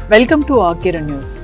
welcome to Akira news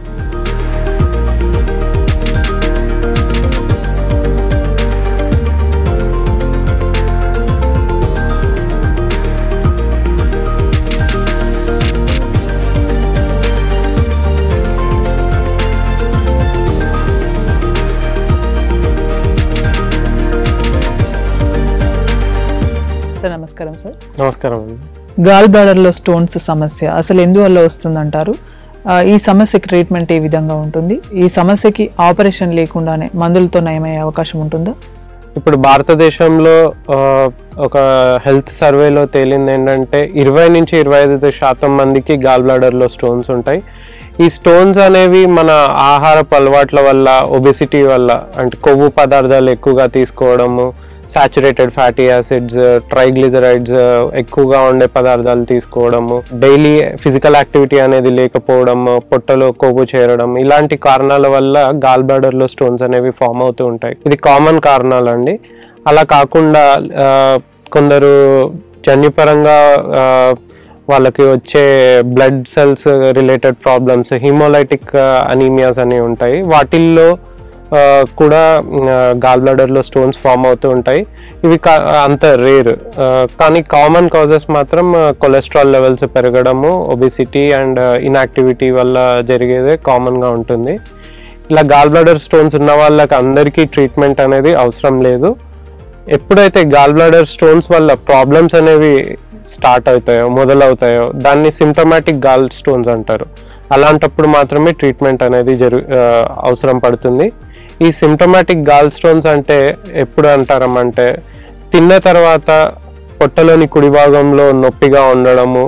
sir నమస్కారం sir నమస్కారం అండి గాల్ బ్లాడర్లో స్టోన్స్ సమస్య అసలు ఎందువల్ల వస్తుందంటారు ఆ, ఈ సమస్యకి ట్రీట్మెంట్ ఏ విధంగా ఉంటుంది ఈ సమస్యకి ఆపరేషన్ లేకుండానే మందులతో నయమయ్యే అవకాశం ఉంటుందా ఇప్పుడు భారతదేశంలో ఆ, ఒక హెల్త్ సర్వేలో తేలింది ఏంటంటే ఇరవై నుంచి ఇరవై ఐదు శాతం మందికి గాల్ బ్లాడర్లో స్టోన్స్ ఉంటాయి ఈ స్టోన్స్ అనేవి మన ఆహారపు అలవాట్ల వల్ల ఒబెసిటీ వల్ల అంటే కొవ్వు పదార్థాలు ఎక్కువగా తీసుకోవడము సాచురేటెడ్ ఫ్యాటీ యాసిడ్స్ ట్రైగ్లిజరైడ్స్ ఎక్కువగా ఉండే పదార్థాలు తీసుకోవడము డైలీ ఫిజికల్ యాక్టివిటీ అనేది లేకపోవడం పొట్టలో కొవ్వు చేరడం ఇలాంటి కారణాల వల్ల గాల్ బ్లాడర్లో స్టోన్స్ అనేవి ఫామ్ అవుతూ ఉంటాయి ఇది కామన్ కారణాలు అండి అలా కాకుండా ఆ, కొందరు జన్యుపరంగా ఆ, వాళ్ళకి వచ్చే blood cells related problems haemolytic anaemias అనేవి ఉంటాయి వాటిల్లో ఆ, కూడా గాల్ బ్లాడర్లో స్టోన్స్ ఫామ్ అవుతూ ఉంటాయి ఇవి కా- అంత రేర్ కానీ కామన్ కాజెస్ మాత్రం కొలెస్ట్రాల్ లెవెల్స్ పెరగడము ఒబిసిటీ అండ్ ఇన్యాక్టివిటీ వల్ల జరిగేదే కామన్గా ఉంటుంది ఇలా గాల్ బ్లాడర్ స్టోన్స్ ఉన్న వాళ్ళకి అందరికీ ట్రీట్మెంట్ అనేది అవసరం లేదు ఎప్పుడైతే గాల్ బ్లాడర్ స్టోన్స్ వల్ల ప్రాబ్లమ్స్ అనేవి స్టార్ట్ అవుతాయో మొదలవుతాయో దాన్ని సిమ్టమాటిక్ గాల్ స్టోన్స్ అంటారు అలాంటప్పుడు మాత్రమే ట్రీట్మెంట్ అనేది జరు ఆ, అవసరం పడుతుంది ఈ సిమ్టమాటిక్ గాల్ స్టోన్స్ అంటే ఎప్పుడు అంటారమంటే తిన్న తర్వాత పొట్టలోని కుడి భాగంలో నొప్పిగా ఉండడము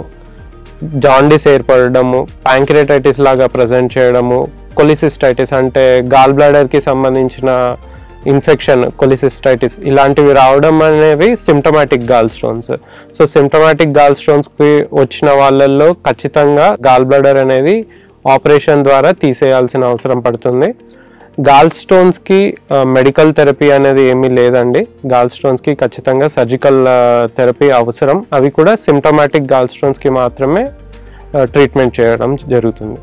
జాండీస్ ఏర్పడము ప్యాంక్రియాటైటిస్ లాగా ప్రజెంట్ చేయడము కొలిసిస్టైటిస్ అంటే గాల్ బ్లాడర్కి సంబంధించిన ఇన్ఫెక్షన్ కొలిసిస్టైటిస్ ఇలాంటివి రావడం అనేవి symptomatic gall stones so symptomatic gall స్టోన్స్కి వచ్చిన వాళ్ళల్లో ఖచ్చితంగా గాల్ బ్లాడర్ అనేది ఆపరేషన్ ద్వారా తీసేయాల్సిన అవసరం పడుతుంది గాల్ స్టోన్స్కి మెడికల్ థెరపీ అనేది ఏమీ లేదండి గాల్ స్టోన్స్కి ఖచ్చితంగా సర్జికల్ థెరపీ అవసరం అవి కూడా సిమ్టమాటిక్ గాల్ స్టోన్స్కి మాత్రమే ట్రీట్మెంట్ చేయడం జరుగుతుంది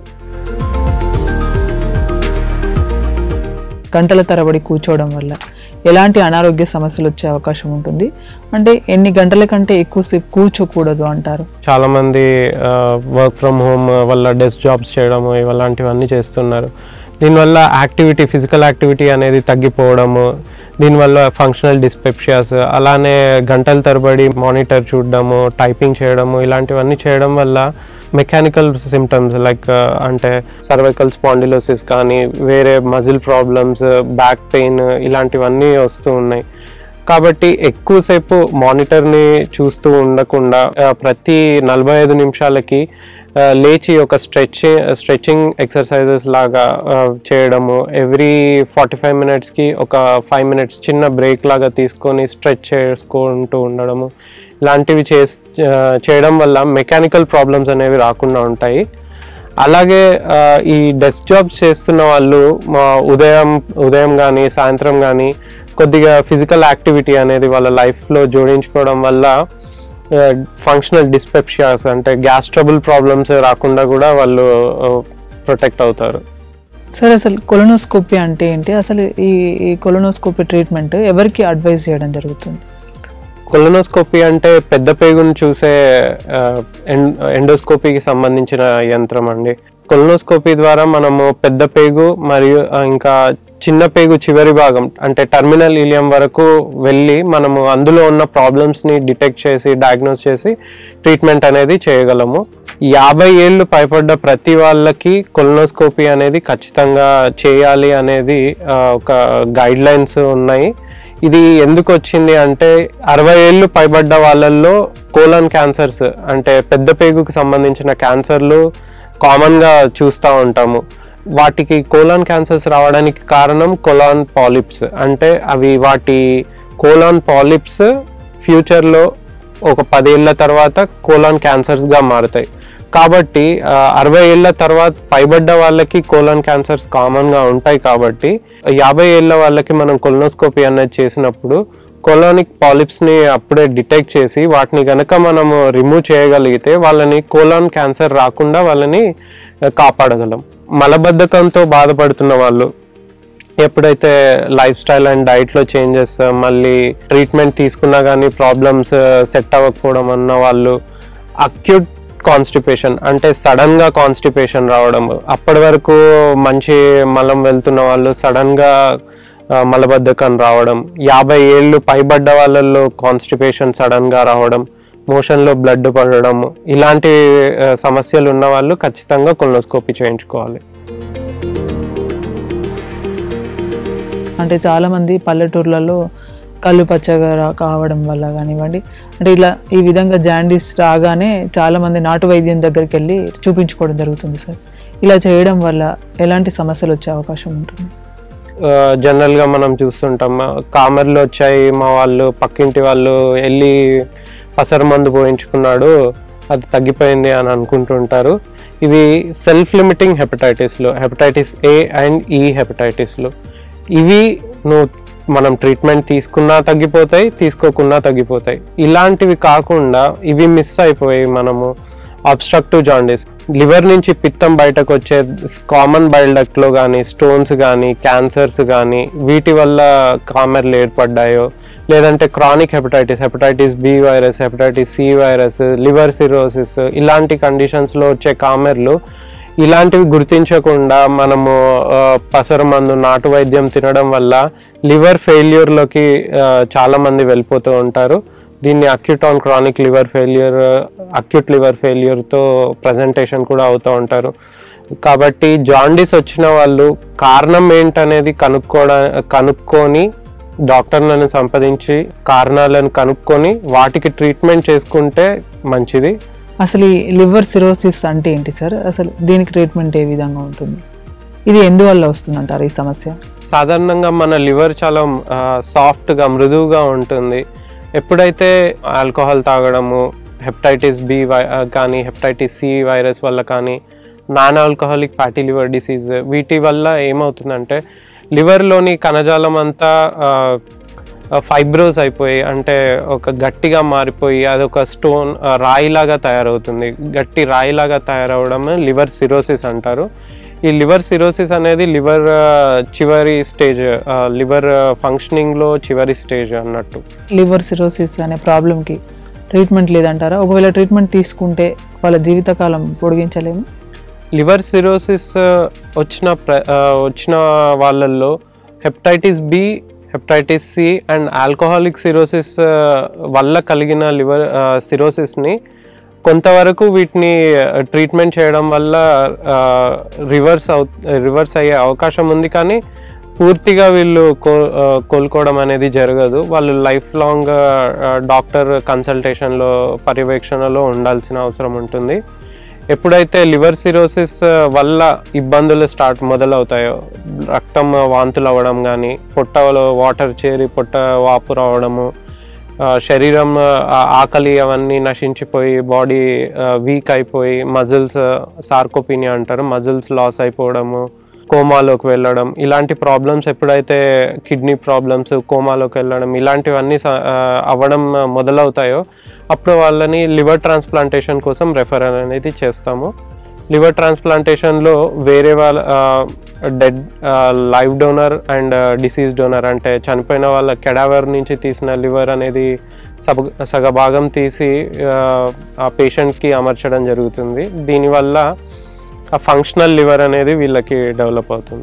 గంటల తరబడి కూర్చోవడం వల్ల ఎలాంటి అనారోగ్య సమస్యలు వచ్చే అవకాశం ఉంటుంది అంటే ఎన్ని గంటల కంటే ఎక్కువసేపు కూర్చోకూడదు అంటారు చాలా మంది వర్క్ ఫ్రమ్ హోమ్ వల్ల డెస్క్ జాబ్స్ చేయడము ఇలాంటివన్నీ చేస్తున్నారు దీనివల్ల యాక్టివిటీ ఫిజికల్ యాక్టివిటీ అనేది తగ్గిపోవడము దీనివల్ల ఫంక్షనల్ డిస్పెప్షియాస్ అలానే గంటల తరబడి మానిటర్ చూడడము టైపింగ్ చేయడము ఇలాంటివన్నీ చేయడం వల్ల మెకానికల్ సిమ్టమ్స్ లైక్ అంటే సర్వైకల్ స్పాండిలోసిస్ కానీ వేరే మజిల్ ప్రాబ్లమ్స్ బ్యాక్ పెయిన్ ఇలాంటివన్నీ వస్తూ ఉన్నాయి కాబట్టి ఎక్కువసేపు మానిటర్ని చూస్తూ ఉండకుండా ఆ, ప్రతి నలభై ఐదు నిమిషాలకి ఆ, లేచి ఒక స్ట్రెచింగ్ స్ట్రెచింగ్ ఎక్సర్సైజెస్ లాగా ఆ, చేయడము ఎవ్రీ ఫార్టీ ఫైవ్ మినిట్స్కి ఒక ఫైవ్ మినిట్స్ చిన్న బ్రేక్ లాగా తీసుకొని స్ట్రెచ్ చేసుకుంటూ ఉండడము ఇలాంటివి చేస్ ఆ, చేయడం వల్ల మెకానికల్ ప్రాబ్లమ్స్ అనేవి రాకుండా ఉంటాయి అలాగే ఆ, ఈ డెస్క్ జాబ్స్ చేస్తున్న వాళ్ళు మా ఉదయం ఉదయం కానీ సాయంత్రం కానీ కొద్దిగా ఫిజికల్ యాక్టివిటీ అనేది వాళ్ళ లైఫ్లో జోడించుకోవడం వల్ల ఫంక్షనల్ డిస్పెప్షియాస్ అంటే గ్యాస్ ట్రబుల్ ప్రాబ్లమ్స్ రాకుండా కూడా వాళ్ళు ప్రొటెక్ట్ అవుతారు సార్ అసలు కొలనోస్కోపీ అంటే ఏంటి అసలు ఈ ఈ కొలనోస్కోపీ ట్రీట్మెంట్ ఎవరికి అడ్వైస్ చేయడం జరుగుతుంది కొలనోస్కోపీ అంటే పెద్ద పేగును చూసే ఆ, ఎన్- ఎండోస్కోపీకి సంబంధించిన యంత్రం అండి కొలనోస్కోపీ ద్వారా మనము పెద్ద పేగు మరియు ఆ, ఇంకా చిన్న పేగు చివరి భాగం అంటే టర్మినల్ ఇలియం వరకు వెళ్ళి మనము అందులో ఉన్న ప్రాబ్లమ్స్ని డిటెక్ట్ చేసి డయాగ్నోస్ చేసి ట్రీట్మెంట్ అనేది చేయగలము యాభై ఏళ్ళు పైపడ్డ ప్రతి వాళ్ళకి కొలనోస్కోపీ అనేది ఖచ్చితంగా చేయాలి అనేది ఆ, ఒక గైడ్ లైన్స్ ఉన్నాయి ఇది ఎందుకు వచ్చింది అంటే అరవై ఏళ్ళు పైబడ్డ వాళ్ళల్లో కోలన్ క్యాన్సర్స్ అంటే పెద్ద పేగుకు సంబంధించిన క్యాన్సర్లు కామన్గా చూస్తూ ఉంటాము వాటికి కోలాన్ క్యాన్సర్స్ రావడానికి కారణం కొలాన్ పాలిప్స్ అంటే అవి వాటి కోలాన్ పాలిప్స్ ఫ్యూచర్లో ఒక పదేళ్ల తర్వాత కోలాన్ క్యాన్సర్స్గా మారుతాయి కాబట్టి ఆ, అరవై ఏళ్ళ తర్వాత పైబడ్డ వాళ్ళకి కోలన్ క్యాన్సర్స్ కామన్గా ఉంటాయి కాబట్టి యాభై ఏళ్ళ వాళ్ళకి మనం కొలనోస్కోపీ అనేది చేసినప్పుడు కొలానిక్ పాలిప్స్ని అప్పుడే డిటెక్ట్ చేసి వాటిని గనక మనము రిమూవ్ చేయగలిగితే వాళ్ళని కోలాన్ క్యాన్సర్ రాకుండా వాళ్ళని కాపాడగలం మలబద్ధకంతో బాధపడుతున్న వాళ్ళు ఎప్పుడైతే లైఫ్ స్టైల్ అండ్ డైట్లో చేంజెస్ మళ్ళీ ట్రీట్మెంట్ తీసుకున్నా కానీ ప్రాబ్లమ్స్ సెట్ అవ్వకపోవడం అన్న వాళ్ళు అక్యూట్ కాన్స్టిపేషన్ అంటే సడన్గా కాన్స్టిపేషన్ రావడం అప్పటి వరకు మంచి మలం వెళ్తున్న వాళ్ళు సడన్గా మలబద్ధకం రావడం యాభై ఏళ్ళు పైబడ్డ వాళ్ళల్లో కాన్స్టిపేషన్ సడన్గా రావడం మోషన్లో బ్లడ్ పడడం ఇలాంటి ఆ, సమస్యలు ఉన్న వాళ్ళు ఖచ్చితంగా కొలనోస్కోపీ చేయించుకోవాలి అంటే చాలామంది పల్లెటూర్లలో కళ్ళు పచ్చగా రా- కావడం వల్ల కానివ్వండి అంటే ఇలా ఈ విధంగా జాండీస్ రాగానే చాలామంది నాటు వైద్యం దగ్గరికి వెళ్ళి చూపించుకోవడం జరుగుతుంది సార్ ఇలా చేయడం వల్ల ఎలాంటి సమస్యలు వచ్చే అవకాశం ఉంటుంది ఆ, జనరల్ గా మనం చూస్తుంటాం కామర్లు వచ్చాయి మా వాళ్ళు పక్కింటి వాళ్ళు వెళ్ళి పసర మందు పోయించుకున్నాడు అది తగ్గిపోయింది అని అనుకుంటుంటారు ఇవి సెల్ఫ్ లిమిటింగ్ హెపటైటిస్లు హెపటైటిస్ ఏ అండ్ ఈ హెపటైటిస్లు ఇవి నువ్వు మనం ట్రీట్మెంట్ తీసుకున్నా తగ్గిపోతాయి తీసుకోకున్నా తగ్గిపోతాయి ఇలాంటివి కాకుండా ఇవి మిస్ అయిపోయి మనము అబ్స్ట్రక్టివ్ జాండీస్ లివర్ నుంచి పిత్తం బయటకు వచ్చే కామన్ బైల్డక్ట్లో కానీ స్టోన్స్ కానీ క్యాన్సర్స్ కానీ వీటి వల్ల కామెర్లు ఏర్పడ్డాయో లేదంటే chronic hepatitis hepatitis B virus hepatitis C virus liver cirrhosis ఇలాంటి కండిషన్స్లో వచ్చే కామెర్లు ఇలాంటివి గుర్తించకుండా మనము ఆ, పసరు మందు నాటు వైద్యం తినడం వల్ల లివర్ ఫెయిల్యూర్లోకి చాలా మంది వెళ్ళిపోతూ ఉంటారు దీన్ని acute on chronic liver failure acute liver ఫెయిల్యూర్తో ప్రజెంటేషన్ కూడా అవుతూ ఉంటారు కాబట్టి జాండీస్ వచ్చిన వాళ్ళు కారణం ఏంటనేది కనుక్కోవడా కనుక్కొని డాక్టర్లను సంప్రదించి కారణాలను కనుక్కొని వాటికి ట్రీట్మెంట్ చేసుకుంటే మంచిది అసలు ఈ లివర్ సిరోసిస్ అంటే ఏంటి సార్ అసలు దీనికి ట్రీట్మెంట్ ఏ విధంగా ఉంటుంది ఇది ఎందువల్ల వస్తుందంటారు ఈ సమస్య సాధారణంగా మన లివర్ చాలా సాఫ్ట్గా మృదువుగా ఉంటుంది ఎప్పుడైతే ఆల్కహాల్ తాగడము హెపటైటిస్ బి వై ఆ, కానీ హెపటైటిస్ సి వైరస్ వల్ల కానీ non alcoholic fatty liver disease వీటి వల్ల ఏమవుతుందంటే లివర్లోని కణజాలం అంతా ఫైబ్రోస్ అయిపోయి అంటే ఒక గట్టిగా మారిపోయి అది ఒక స్టోన్ రాయిలాగా తయారవుతుంది గట్టి రాయిలాగా తయారవడం లివర్ సిరోసిస్ అంటారు ఈ లివర్ సిరోసిస్ అనేది లివర్ చివరి స్టేజ్ లివర్ ఫంక్షనింగ్లో చివరి స్టేజ్ అన్నట్టు లివర్ సిరోసిస్ అనే ప్రాబ్లంకి ట్రీట్మెంట్ లేదంటారా ఒకవేళ ట్రీట్మెంట్ తీసుకుంటే వాళ్ళ జీవితకాలం పొడిగించలేము లివర్ సిరోసిస్ వచ్చిన ప్ర ఆ, వచ్చిన వాళ్ళల్లో hepatitis B hepatitis C and alcoholic cirrhosis వల్ల కలిగిన లివర్ సిరోసిస్ని కొంతవరకు వీటిని ట్రీట్మెంట్ చేయడం వల్ల రివర్స్ అవు రివర్స్ అయ్యే అవకాశం ఉంది కానీ పూర్తిగా వీళ్ళు కో ఆ, కోలుకోవడం అనేది జరగదు వాళ్ళు లైఫ్ లాంగ్ డాక్టర్ కన్సల్టేషన్లో పర్యవేక్షణలో ఉండాల్సిన అవసరం ఉంటుంది ఎప్పుడైతే లివర్ సిరోసిస్ వల్ల ఇబ్బందులు స్టార్ట్ మొదలవుతాయో రక్తం వాంతులు అవ్వడం కానీ పొట్టలో వాటర్ చేరి పొట్ట వాపు రావడము ఆ, శరీరం ఆ, ఆకలి అవన్నీ నశించిపోయి బాడీ వీక్ అయిపోయి మజిల్స్ సార్కోపీనియా అంటారు మజిల్స్ లాస్ అయిపోవడము కోమాలోకి వెళ్ళడం ఇలాంటి ప్రాబ్లమ్స్ ఎప్పుడైతే కిడ్నీ ప్రాబ్లమ్స్ కోమాలోకి వెళ్ళడం ఇలాంటివన్నీ స- ఆ, అవ్వడం మొదలవుతాయో అప్పుడు వాళ్ళని లివర్ ట్రాన్స్ప్లాంటేషన్ కోసం రెఫర్ అనేది చేస్తాము లివర్ ట్రాన్స్ప్లాంటేషన్లో వేరే వాళ్ళ dead live donor and deceased donor అంటే చనిపోయిన వాళ్ళ కెడావర్ నుంచి తీసిన లివర్ అనేది సగ సగభాగం తీసి ఆ, ఆ పేషెంట్కి అమర్చడం జరుగుతుంది దీనివల్ల ఆ ఫంక్షనల్ లివర్ అనేది వీళ్ళకి డెవలప్ అవుతుంది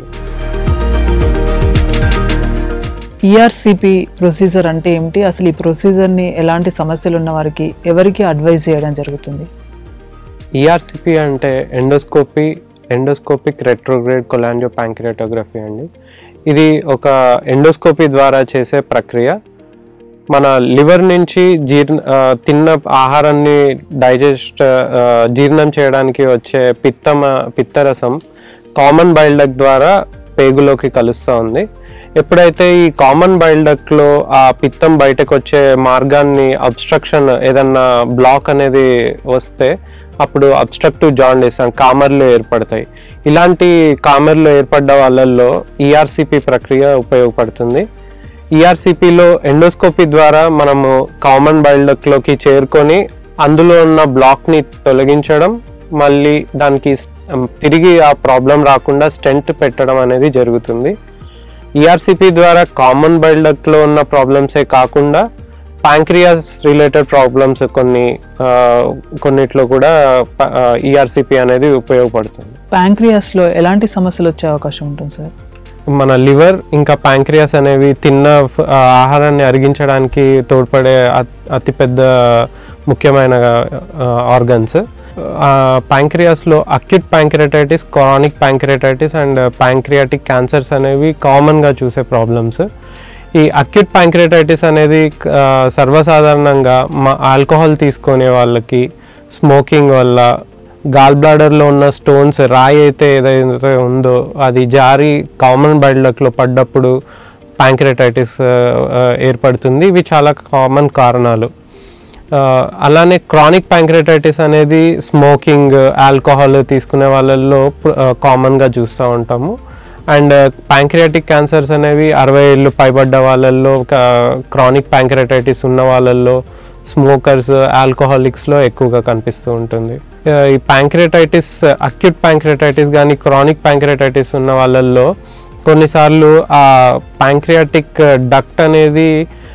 ఈఆర్సిపి ప్రొసీజర్ అంటే ఏమిటి అసలు ఈ ప్రొసీజర్ని ఎలాంటి సమస్యలు ఉన్న వారికి ఎవరికి అడ్వైజ్ చేయడం జరుగుతుంది ఈఆర్సిపి అంటే endoscopy endoscopic retrograde cholangiopancreatography అండి ఇది ఒక ఎండోస్కోపీ ద్వారా చేసే ప్రక్రియ మన లివర్ నుంచి జీర్ణ ఆ, తిన్న ఆహారాన్ని డైజెస్ట్ ఆ, జీర్ణం చేయడానికి వచ్చే పిత్తమ పిత్తరసం కామన్ బైల్డక్ ద్వారా పేగులోకి కలుస్తూ ఉంది ఎప్పుడైతే ఈ కామన్ బైల్డక్లో ఆ పిత్తం బయటకు వచ్చే మార్గాన్ని అబ్స్ట్రక్షన్ ఏదన్నా బ్లాక్ అనేది వస్తే అప్పుడు అబ్స్ట్రక్టివ్ జాండీస్ కామర్లు ఏర్పడతాయి ఇలాంటి కామర్లు ఏర్పడ్డ వాళ్ళల్లో ఈఆర్సిపి ప్రక్రియ ఉపయోగపడుతుంది ఈఆర్సిపిలో ఎండోస్కోపీ ద్వారా మనము కామన్ బైల్డక్లోకి చేరుకొని అందులో ఉన్న బ్లాక్ని తొలగించడం మళ్ళీ దానికి ఉమ్, తిరిగి ఆ ప్రాబ్లం రాకుండా స్టెంట్ పెట్టడం అనేది జరుగుతుంది ఈఆర్సిపి ద్వారా కామన్ బైల్డక్ట్లో ఉన్న ప్రాబ్లమ్సే కాకుండా ప్యాంక్రియాస్ రిలేటెడ్ ప్రాబ్లమ్స్ కొన్ని ఆ, కొన్నిట్లో కూడా ఈఆర్సిపి అనేది ఉపయోగపడుతుంది ప్యాంక్రియాస్ లో ఎలాంటి సమస్యలు వచ్చే అవకాశం ఉంటుంది సార్ మన లివర్ ఇంకా ప్యాంక్రియాస్ అనేవి తిన్న ఫ- ఆ ఆహారాన్ని అరిగించడానికి తోడ్పడే అత్- అతిపెద్ద ముఖ్యమైన ఆర్గన్స్ ప్యాంక్రియాస్లో acute pancreatitis chronic pancreatitis and pancreatic cancers అనేవి కామన్గా చూసే ప్రాబ్లమ్స్ ఈ అక్యూట్ ప్యాంక్రియాటైటిస్ అనేది ఆ, సర్వసాధారణంగా మా ఆల్కహాల్ తీసుకునే వాళ్ళకి స్మోకింగ్ వల్ల గాల్ బ్లాడర్లో ఉన్న స్టోన్స్ రాయి అయితే ఏదైతే ఉందో అది జారి కామన్ బైల్డ్లో పడ్డప్పుడు ప్యాంక్రియాటైటిస్ ఏర్పడుతుంది ఇవి చాలా కామన్ కారణాలు ఆ, అలానే క్రానిక్ ప్యాంక్రియాటైటిస్ అనేది స్మోకింగ్ ఆల్కహాల్ తీసుకునే వాళ్ళల్లో కామన్గా చూస్తూ ఉంటాము అండ్ ప్యాంక్రియాటిక్ క్యాన్సర్స్ అనేవి అరవై ఏళ్ళు పైబడ్డ వాళ్ళల్లో క్రానిక్ ప్యాంక్రియాటైటిస్ ఉన్న వాళ్ళల్లో స్మోకర్స్ ఆల్కహాలిక్స్లో ఎక్కువగా కనిపిస్తూ ఉంటుంది ఆ, ఈ ప్యాంక్రియాటైటిస్ అక్యూట్ ప్యాంక్రియాటైటిస్ కానీ క్రానిక్ ప్యాంక్రియాటైటిస్ ఉన్న వాళ్ళల్లో కొన్నిసార్లు ఆ ప్యాంక్రియాటిక్ డక్ట్ అనేది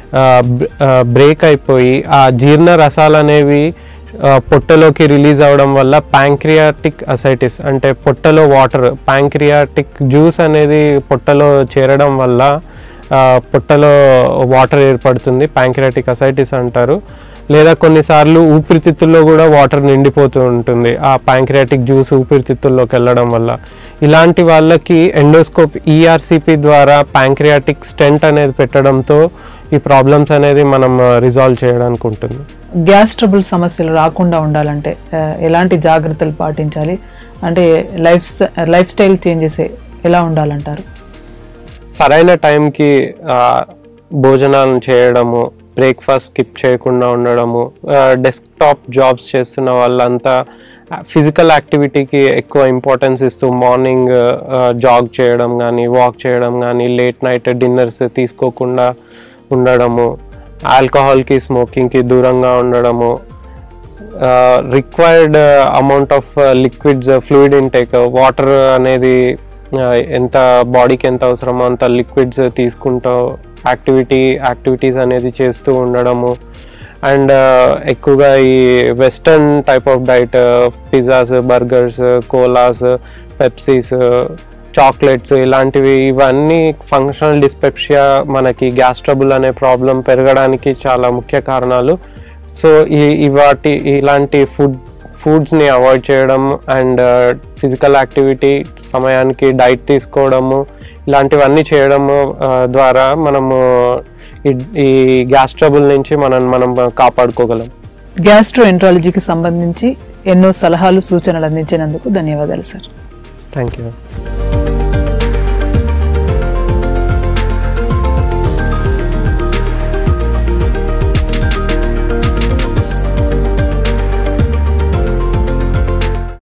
బ్రేక్ అయిపోయి ఆ జీర్ణ రసాలు అనేవి ఆ, పొట్టలోకి రిలీజ్ అవ్వడం వల్ల ప్యాంక్రియాటిక్ అసైటిస్ అంటే పొట్టలో వాటర్ ప్యాంక్రియాటిక్ జ్యూస్ అనేది పొట్టలో చేరడం వల్ల ఆ, పొట్టలో వాటర్ ఏర్పడుతుంది ప్యాంక్రియాటిక్ అసైటిస్ అంటారు లేదా కొన్నిసార్లు ఊపిరితిత్తుల్లో కూడా వాటర్ నిండిపోతూ ఉంటుంది ఆ ప్యాంక్రియాటిక్ జ్యూస్ ఊపిరితిత్తుల్లోకి వెళ్ళడం వల్ల ఇలాంటి వాళ్ళకి ఎండోస్కోప్ ఈఆర్సిపి ద్వారా ప్యాంక్రియాటిక్ స్టెంట్ అనేది పెట్టడంతో ఈ ప్రాబ్లమ్స్ అనేది మనం రిజాల్వ్ చేయడానికి ఉంటుంది గ్యాస్ ట్రబుల్ సమస్యలు రాకుండా ఉండాలంటే ఆ, ఎలాంటి జాగ్రత్తలు పాటించాలి అంటే లైఫ్ లైఫ్ స్టైల్ చేంజెస్ ఎలా ఉండాలంటారు సరైన టైంకి భోజనాలను చేయడము బ్రేక్ఫాస్ట్ స్కిప్ చేయకుండా ఉండడము డెస్క్టాప్ జాబ్స్ చేస్తున్న వాళ్ళంతా ఫిజికల్ యాక్టివిటీకి ఎక్కువ ఇంపార్టెన్స్ ఇస్తూ మార్నింగ్ జాగ్ చేయడం కానీ వాక్ చేయడం కానీ లేట్ నైట్ డిన్నర్స్ తీసుకోకుండా ఉండడము ఆల్కహాల్కి స్మోకింగ్కి దూరంగా ఉండడము required amount of liquids fluid intake water అనేది uh, ఎంత బాడీకి ఎంత అవసరమో అంత లిక్విడ్స్ తీసుకుంటూ యాక్టివిటీ యాక్టివిటీస్ అనేది చేస్తూ ఉండడము అండ్ ఎక్కువగా ఈ western type of diet pizzas burgers colas Pepsis chocolates ఇలాంటివి ఇవన్నీ ఫంక్షనల్ డిస్పెప్షియా మనకి గ్యాస్ ట్రబుల్ అనే ప్రాబ్లం పెరగడానికి చాలా ముఖ్య కారణాలు సో ఈ ఈ వాటి ఇలాంటి ఫుడ్ ఫుడ్స్ని అవాయిడ్ చేయడం అండ్ ఫిజికల్ యాక్టివిటీ సమయానికి డైట్ తీసుకోవడము ఇలాంటివన్నీ చేయడము ఆ, ద్వారా మనము ఈ- ఈ గ్యాస్ ట్రబుల్ నుంచి మనం మనం కాపాడుకోగలం గ్యాస్ట్రో ఎంట్రాలజీకి సంబంధించి ఎన్నో సలహాలు సూచనలు అందించినందుకు ధన్యవాదాలు సార్ థ్యాంక్ యూ